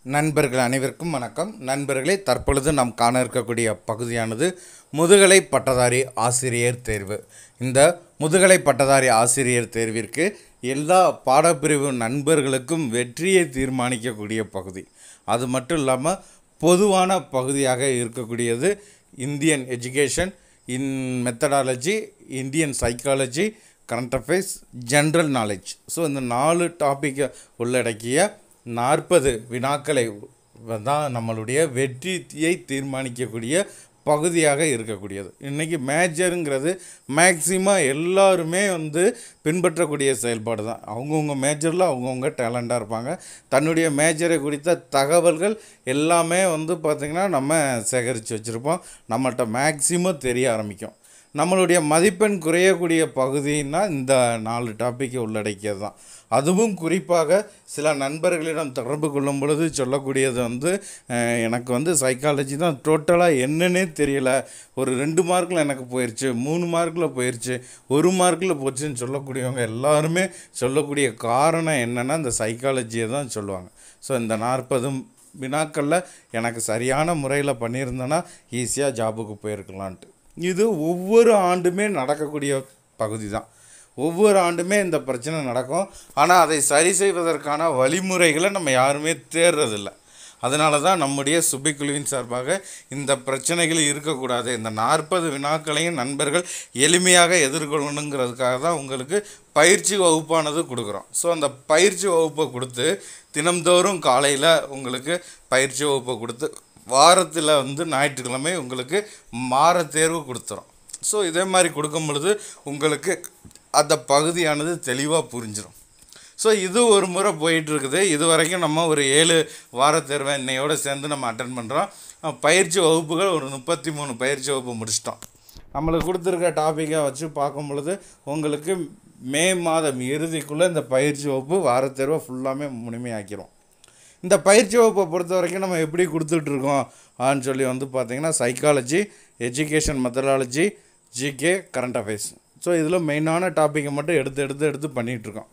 நண்பர்கள் அனைவருக்கும் வணக்கம் நண்பர்களே தற்பொழுது நாம் காண இருக்கக்கூடிய பகுதியானது முதுகலை பட்டதாரி ஆசிரியர் தேர்வு இந்த முதுகலை பட்டதாரி ஆசிரியர் தேர்விற்கு எல்லா பாடப்பிரிவு நண்பர்களுக்கும் வெற்றியை தீர்மானிக்கக்கூடிய பகுதி அது மட்டும் இல்லாமல் பொதுவான பகுதியாக இருக்கக்கூடியது இந்தியன் எஜுகேஷன் இன் methodology Indian psychology current affairs general knowledge so இந்த நாலு டாப்பிக்கை உள்ளடக்கிய நாற்பது வினாக்களை தான் நம்மளுடைய வெற்றியை தீர்மானிக்கக்கூடிய பகுதியாக இருக்கக்கூடியது இன்றைக்கி மேஜருங்கிறது மேக்சிமம் எல்லாருமே வந்து பின்பற்றக்கூடிய செயல்பாடு தான் அவங்கவுங்க மேஜரில் அவங்கவுங்க டேலண்டாக இருப்பாங்க தன்னுடைய மேஜரை குறித்த தகவல்கள் எல்லாமே வந்து பார்த்திங்கன்னா நம்ம சேகரித்து வச்சுருப்போம் நம்மள்கிட்ட மேக்சிமம் தெரிய ஆரம்பிக்கும் நம்மளுடைய மதிப்பெண் குறையக்கூடிய பகுதின்னா இந்த நாலு டாப்பிக்கை உள்ளடக்கியது தான் அதுவும் குறிப்பாக சில நண்பர்களிடம் தொடர்பு கொள்ளும் பொழுது சொல்லக்கூடியது வந்து அஹ், எனக்கு வந்து சைக்காலஜி தான் டோட்டலாக என்னன்னே தெரியல ஒரு ரெண்டு மார்க்கில் எனக்கு போயிடுச்சு மூணு மார்க்கில் போயிடுச்சு ஒரு மார்க்கில் போச்சுன்னு சொல்லக்கூடியவங்க எல்லாருமே சொல்லக்கூடிய காரணம் என்னென்னா இந்த சைக்காலஜியை தான் சொல்லுவாங்க ஸோ இந்த நாற்பதும் வினாக்களில் எனக்கு சரியான முறையில் பண்ணியிருந்தேன்னா ஈஸியாக ஜாபுக்கு போயிருக்கலான்ட்டு இது ஒவ்வொரு ஆண்டுமே நடக்கக்கூடிய பகுதி தான் ஒவ்வொரு ஆண்டுமே இந்த பிரச்சனை நடக்கும் ஆனால் அதை சரி செய்வதற்கான வழிமுறைகளை நம்ம யாருமே தேடுறதில்ல அதனால தான் நம்முடைய சுபிக்குழுவின் சார்பாக இந்த பிரச்சனைகள் இருக்கக்கூடாது இந்த நாற்பது வினாக்களையும் நண்பர்கள் எளிமையாக எதிர்கொள்ளணுங்கிறதுக்காக தான் உங்களுக்கு பயிற்சி வகுப்பானது கொடுக்குறோம் ஸோ அந்த பயிற்சி வகுப்பை கொடுத்து தினம்தோறும் காலையில் உங்களுக்கு பயிற்சி வகுப்பை கொடுத்து வாரத்தில் வந்து ஞாயிற்றுக்கிழமை உங்களுக்கு மாற தேர்வு கொடுத்துறோம் ஸோ இதே மாதிரி கொடுக்கும் பொழுது உங்களுக்கு அந்த பகுதியானது தெளிவாக புரிஞ்சிடும் ஸோ இது ஒரு முறை போயிட்டு இருக்குது இது வரைக்கும் நம்ம ஒரு ஏழு வார தேர்வை இன்னையோடு சேர்ந்து நம்ம அட்டன் பண்ணுறோம் பயிற்சி வகுப்புகள் ஒரு முப்பத்தி மூணு பயிற்சி வகுப்பு முடிச்சிட்டோம் நம்மளுக்கு கொடுத்துருக்க டாப்பிக்கை வச்சு பார்க்கும் பொழுது உங்களுக்கு மே மாதம் இறுதிக்குள்ளே இந்த பயிற்சி வகுப்பு வார தேர்வை ஃபுல்லாமே முழுமையாக்கிறோம் இந்த பயிற்சி வகுப்பை பொறுத்த வரைக்கும் நம்ம எப்படி கொடுத்துட்ருக்கோம் ஆன்னு சொல்லி வந்து பார்த்திங்கன்னா psychology education methodology GK current affairs so இதில் மெயினான டாப்பிக்கை மட்டும் எடுத்து எடுத்து எடுத்து பண்ணிகிட்ருக்கோம்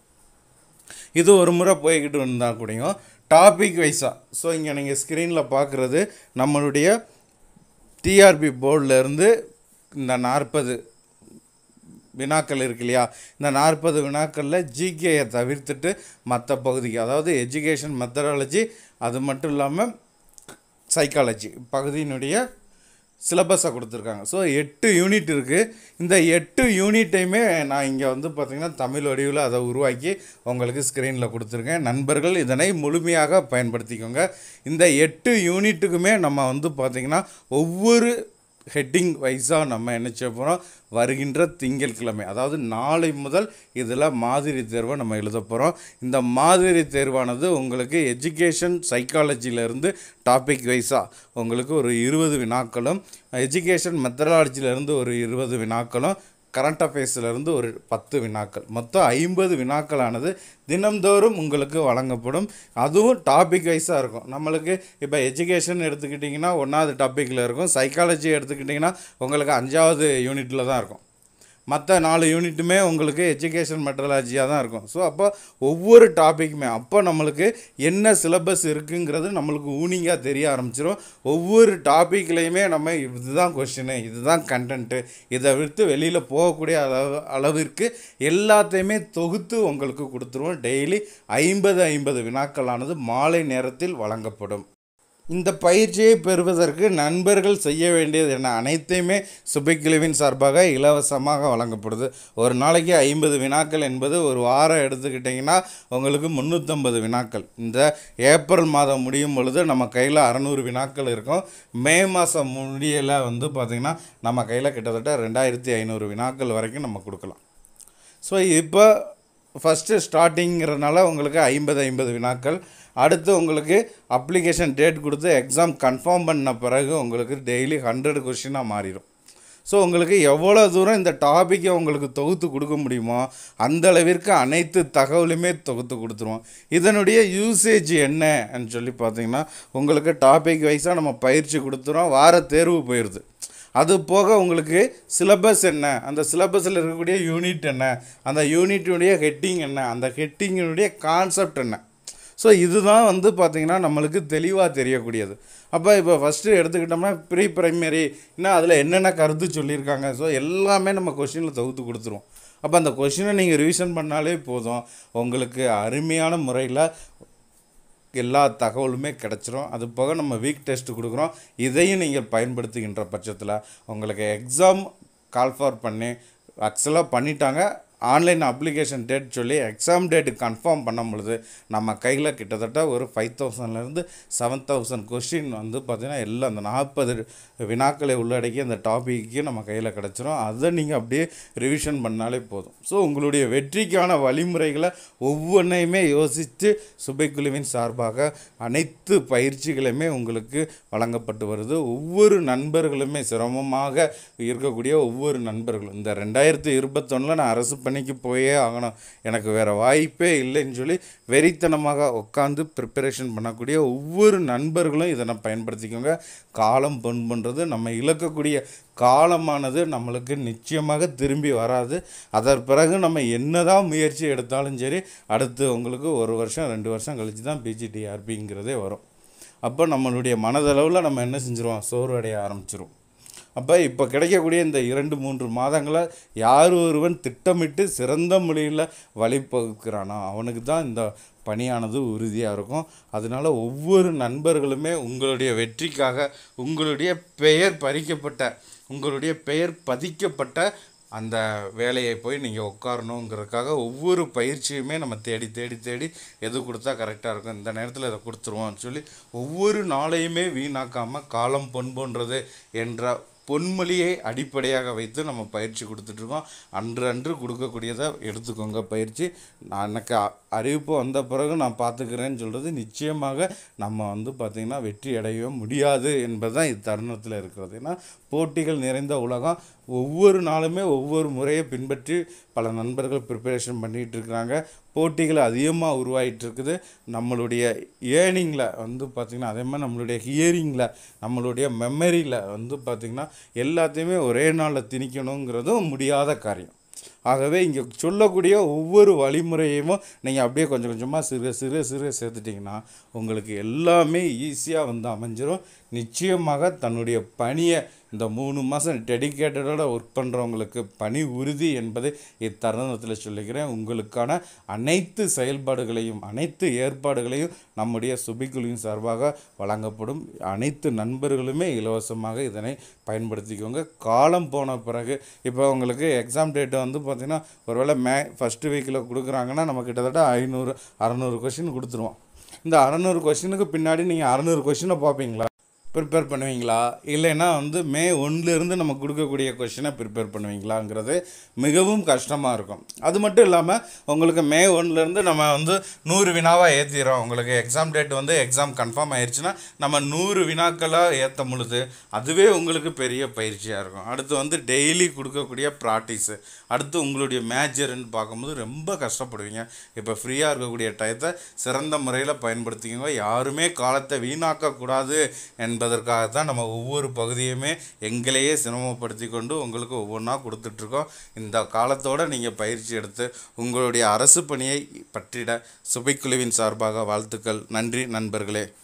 இது ஒரு முறை போய்கிட்டு இருந்தால் கூடயும் டாபிக் வைஸாக ஸோ இங்கே நீங்கள் ஸ்க்ரீனில் பார்க்குறது நம்மளுடைய டிஆர்பி இருந்து இந்த நாற்பது வினாக்கள் இருக்கு இல்லையா இந்த நாற்பது வினாக்களில் ஜிகேயை தவிர்த்துட்டு மற்ற பகுதிக்கு அதாவது எஜுகேஷன் மெத்தடாலஜி அது மட்டும் இல்லாமல் சைக்காலஜி பகுதியினுடைய சிலபஸை கொடுத்துருக்காங்க ஸோ எட்டு யூனிட் இருக்குது இந்த எட்டு யூனிட்டையுமே நான் இங்கே வந்து பார்த்திங்கன்னா தமிழ் வடிவில் அதை உருவாக்கி உங்களுக்கு ஸ்க்ரீனில் கொடுத்துருக்கேன் நண்பர்கள் இதனை முழுமையாக பயன்படுத்திக்கோங்க இந்த எட்டு யூனிட்டுக்குமே நம்ம வந்து பார்த்திங்கன்னா ஒவ்வொரு ஹெட்டிங் வைஸாக நம்ம என்ன செய்ய போகிறோம் வருகின்ற திங்கட்கிழமை அதாவது நாளை முதல் இதில் மாதிரி தேர்வை நம்ம எழுத போகிறோம் இந்த மாதிரி தேர்வானது உங்களுக்கு எஜுகேஷன் சைக்காலஜியிலேருந்து டாபிக் வைஸாக உங்களுக்கு ஒரு இருபது வினாக்களும் எஜுகேஷன் மெத்தடாலஜியிலேருந்து ஒரு இருபது வினாக்களும் கரண்ட் அஃபேர்ஸ்லேருந்து ஒரு பத்து வினாக்கள் மொத்தம் ஐம்பது வினாக்களானது தினம்தோறும் உங்களுக்கு வழங்கப்படும் அதுவும் டாபிக் வைஸாக இருக்கும் நம்மளுக்கு இப்போ எஜுகேஷன் எடுத்துக்கிட்டிங்கன்னா ஒன்றாவது டாப்பிக்கில் இருக்கும் சைக்காலஜி எடுத்துக்கிட்டிங்கன்னா உங்களுக்கு அஞ்சாவது யூனிட்டில் தான் இருக்கும் மற்ற நாலு யூனிட்டுமே உங்களுக்கு எஜுகேஷன் மெட்ரலாஜியாக தான் இருக்கும் ஸோ அப்போ ஒவ்வொரு டாப்பிக்குமே அப்போ நம்மளுக்கு என்ன சிலபஸ் இருக்குங்கிறது நம்மளுக்கு ஊனிங்காக தெரிய ஆரம்பிச்சிடும் ஒவ்வொரு டாப்பிக்லேயுமே நம்ம இதுதான் கொஷினு இதுதான் கண்டென்ட்டு இதை விட்டு வெளியில் போகக்கூடிய அளவு அளவிற்கு எல்லாத்தையுமே தொகுத்து உங்களுக்கு கொடுத்துருவோம் டெய்லி ஐம்பது ஐம்பது வினாக்களானது மாலை நேரத்தில் வழங்கப்படும் இந்த பயிற்சியை பெறுவதற்கு நண்பர்கள் செய்ய வேண்டியது என்ன அனைத்தையுமே சுபைக்கிழவின் சார்பாக இலவசமாக வழங்கப்படுது ஒரு நாளைக்கு ஐம்பது வினாக்கள் என்பது ஒரு வாரம் எடுத்துக்கிட்டிங்கன்னா உங்களுக்கு முந்நூற்றம்பது வினாக்கள் இந்த ஏப்ரல் மாதம் முடியும் பொழுது நம்ம கையில் அறநூறு வினாக்கள் இருக்கும் மே மாதம் முடியல வந்து பார்த்திங்கன்னா நம்ம கையில் கிட்டத்தட்ட ரெண்டாயிரத்தி ஐநூறு வினாக்கள் வரைக்கும் நம்ம கொடுக்கலாம் ஸோ இப்போ ஃபஸ்ட்டு ஸ்டார்டிங்கிறனால உங்களுக்கு ஐம்பது ஐம்பது வினாக்கள் அடுத்து உங்களுக்கு அப்ளிகேஷன் டேட் கொடுத்து எக்ஸாம் கன்ஃபார்ம் பண்ண பிறகு உங்களுக்கு டெய்லி ஹண்ட்ரட் கொஷினாக மாறிடும் ஸோ உங்களுக்கு எவ்வளோ தூரம் இந்த டாப்பிக்கை உங்களுக்கு தொகுத்து கொடுக்க முடியுமோ அந்த அளவிற்கு அனைத்து தகவலுமே தொகுத்து கொடுத்துருவோம் இதனுடைய யூசேஜ் என்னன்னு சொல்லி பார்த்தீங்கன்னா உங்களுக்கு டாபிக் வைஸாக நம்ம பயிற்சி கொடுத்துறோம் வார தேர்வு போயிடுது அது போக உங்களுக்கு சிலபஸ் என்ன அந்த சிலபஸில் இருக்கக்கூடிய யூனிட் என்ன அந்த யூனிட்டுடைய ஹெட்டிங் என்ன அந்த ஹெட்டிங்கினுடைய கான்செப்ட் என்ன ஸோ இதுதான் வந்து பார்த்திங்கன்னா நம்மளுக்கு தெளிவாக தெரியக்கூடியது அப்போ இப்போ ஃபஸ்ட்டு எடுத்துக்கிட்டோம்னா ப்ரீ பிரைமரி இன்னும் அதில் என்னென்ன கருத்து சொல்லியிருக்காங்க ஸோ எல்லாமே நம்ம கொஷினில் தொகுத்து கொடுத்துருவோம் அப்போ அந்த கொஷினை நீங்கள் ரிவிஷன் பண்ணாலே போதும் உங்களுக்கு அருமையான முறையில் எல்லா தகவலுமே கிடச்சிரும் அது போக நம்ம வீக் டெஸ்ட் கொடுக்குறோம் இதையும் நீங்கள் பயன்படுத்துகின்ற பட்சத்தில் உங்களுக்கு எக்ஸாம் கால் ஃபார் பண்ணி ஆக்சுவலாக பண்ணிட்டாங்க ஆன்லைன் அப்ளிகேஷன் டேட் சொல்லி எக்ஸாம் டேட்டு கன்ஃபார்ம் பண்ணும் பொழுது நம்ம கையில் கிட்டத்தட்ட ஒரு ஃபைவ் தௌசண்ட்லேருந்து செவன் தௌசண்ட் கொஷின் வந்து பார்த்திங்கன்னா எல்லாம் அந்த நாற்பது வினாக்களை உள்ளடக்கி அந்த டாப்பிக்கு நம்ம கையில் கிடச்சிரும் அதை நீங்கள் அப்படியே ரிவிஷன் பண்ணாலே போதும் ஸோ உங்களுடைய வெற்றிக்கான வழிமுறைகளை ஒவ்வொன்றையுமே யோசித்து சுபைக்குழுவின் சார்பாக அனைத்து பயிற்சிகளுமே உங்களுக்கு வழங்கப்பட்டு வருது ஒவ்வொரு நண்பர்களுமே சிரமமாக இருக்கக்கூடிய ஒவ்வொரு நண்பர்களும் இந்த ரெண்டாயிரத்தி இருபத்தொன்னில் நான் அரசு பணிக்கு போயே ஆகணும் எனக்கு வேறு வாய்ப்பே இல்லைன்னு சொல்லி வெறித்தனமாக உட்காந்து ப்ரிப்பரேஷன் பண்ணக்கூடிய ஒவ்வொரு நண்பர்களும் இதனை பயன்படுத்திக்கோங்க காலம் பொன் பண்ணுறது நம்ம இழக்கக்கூடிய காலமானது நம்மளுக்கு நிச்சயமாக திரும்பி வராது அதன் பிறகு நம்ம என்னதான் முயற்சி எடுத்தாலும் சரி அடுத்து உங்களுக்கு ஒரு வருஷம் ரெண்டு வருஷம் கழித்து தான் பிஜிடிஆர்பிங்கிறதே வரும் அப்போ நம்மளுடைய மனதளவில் நம்ம என்ன செஞ்சுருவோம் சோர்வடைய ஆரம்பிச்சிரும் அப்போ இப்போ கிடைக்கக்கூடிய இந்த இரண்டு மூன்று மாதங்களை யார் ஒருவன் திட்டமிட்டு சிறந்த முறையில் வழிபகுக்கிறானோ அவனுக்கு தான் இந்த பணியானது உறுதியாக இருக்கும் அதனால ஒவ்வொரு நண்பர்களுமே உங்களுடைய வெற்றிக்காக உங்களுடைய பெயர் பறிக்கப்பட்ட உங்களுடைய பெயர் பதிக்கப்பட்ட அந்த வேலையை போய் நீங்கள் உட்காரணுங்கிறதுக்காக ஒவ்வொரு பயிற்சியுமே நம்ம தேடி தேடி தேடி எது கொடுத்தா கரெக்டாக இருக்கும் இந்த நேரத்தில் இதை கொடுத்துருவோம்னு சொல்லி ஒவ்வொரு நாளையுமே வீணாக்காமல் காலம் பொன் போன்றது என்ற பொன்மொழியை அடிப்படையாக வைத்து நம்ம பயிற்சி கொடுத்துட்ருக்கோம் அன்று அன்று கொடுக்கக்கூடியதை எடுத்துக்கோங்க பயிற்சி நான் எனக்கு அ- அறிவிப்பு வந்த பிறகு நான் பார்த்துக்கிறேன்னு சொல்கிறது நிச்சயமாக நம்ம வந்து பார்த்திங்கன்னா வெற்றி அடையவே முடியாது என்பது தான் இது தருணத்தில் இருக்கிறது ஏன்னா போட்டிகள் நிறைந்த உலகம் ஒவ்வொரு நாளுமே ஒவ்வொரு முறையை பின்பற்றி பல நண்பர்கள் ப்ரிப்பரேஷன் பண்ணிகிட்டு இருக்கிறாங்க போட்டிகள் அதிகமாக உருவாகிட்டு இருக்குது நம்மளுடைய ஏர்னிங்கில் வந்து பார்த்திங்கன்னா அதே மாதிரி நம்மளுடைய ஹியரிங்கில் நம்மளுடைய மெமரியில் வந்து பார்த்திங்கன்னா எல்லாத்தையுமே ஒரே நாளில் திணிக்கணுங்கிறதும் முடியாத காரியம் ஆகவே இங்கே சொல்லக்கூடிய ஒவ்வொரு வழிமுறையையும் நீங்கள் அப்படியே கொஞ்சம் கொஞ்சமாக சிறு சிறு சிறு சேர்த்துட்டிங்கன்னா உங்களுக்கு எல்லாமே ஈஸியாக வந்து அமைஞ்சிரும் நிச்சயமாக தன்னுடைய பணியை இந்த மூணு மாதம் டெடிக்கேட்டடோட ஒர்க் பண்ணுறவங்களுக்கு பணி உறுதி என்பதை இத்தருணத்தில் சொல்லிக்கிறேன் உங்களுக்கான அனைத்து செயல்பாடுகளையும் அனைத்து ஏற்பாடுகளையும் நம்முடைய சுபிக்குழுவின் சார்பாக வழங்கப்படும் அனைத்து நண்பர்களுமே இலவசமாக இதனை பயன்படுத்திக்கோங்க காலம் போன பிறகு இப்போ உங்களுக்கு எக்ஸாம் டேட் வந்து பார்த்திங்கன்னா ஒருவேளை மே ஃபஸ்ட்டு வீக்கில் கொடுக்குறாங்கன்னா நம்ம கிட்டத்தட்ட ஐநூறு அறநூறு கொஷின் கொடுத்துருவோம் இந்த அறநூறு கொஷினுக்கு பின்னாடி நீங்கள் அறநூறு கொஷினை பார்ப்பீங்களா ப்ரிப்பேர் பண்ணுவீங்களா இல்லைன்னா வந்து மே ஒன்றுலேருந்து நம்ம கொடுக்கக்கூடிய கொஷினை ப்ரிப்பேர் பண்ணுவீங்களாங்கிறது மிகவும் கஷ்டமாக இருக்கும் அது மட்டும் இல்லாமல் உங்களுக்கு மே ஒன்றுலேருந்து நம்ம வந்து நூறு வினாவாக ஏற்றிடுறோம் உங்களுக்கு எக்ஸாம் டேட் வந்து எக்ஸாம் கன்ஃபார்ம் ஆயிடுச்சுன்னா நம்ம நூறு வினாக்களாக ஏற்ற பொழுது அதுவே உங்களுக்கு பெரிய பயிற்சியாக இருக்கும் அடுத்து வந்து டெய்லி கொடுக்கக்கூடிய ப்ராக்டிஸு அடுத்து உங்களுடைய மேஜர்னு பார்க்கும்போது ரொம்ப கஷ்டப்படுவீங்க இப்போ ஃப்ரீயாக இருக்கக்கூடிய டயத்தை சிறந்த முறையில் பயன்படுத்திக்கோங்க யாருமே காலத்தை வீணாக்கக்கூடாது என்பதற்காக தான் நம்ம ஒவ்வொரு பகுதியுமே எங்களையே சிரமப்படுத்தி கொண்டு உங்களுக்கு ஒவ்வொன்றா கொடுத்துட்ருக்கோம் இந்த காலத்தோடு நீங்கள் பயிற்சி எடுத்து உங்களுடைய அரசு பணியை பற்றிட சுபைக்குழுவின் சார்பாக வாழ்த்துக்கள் நன்றி நண்பர்களே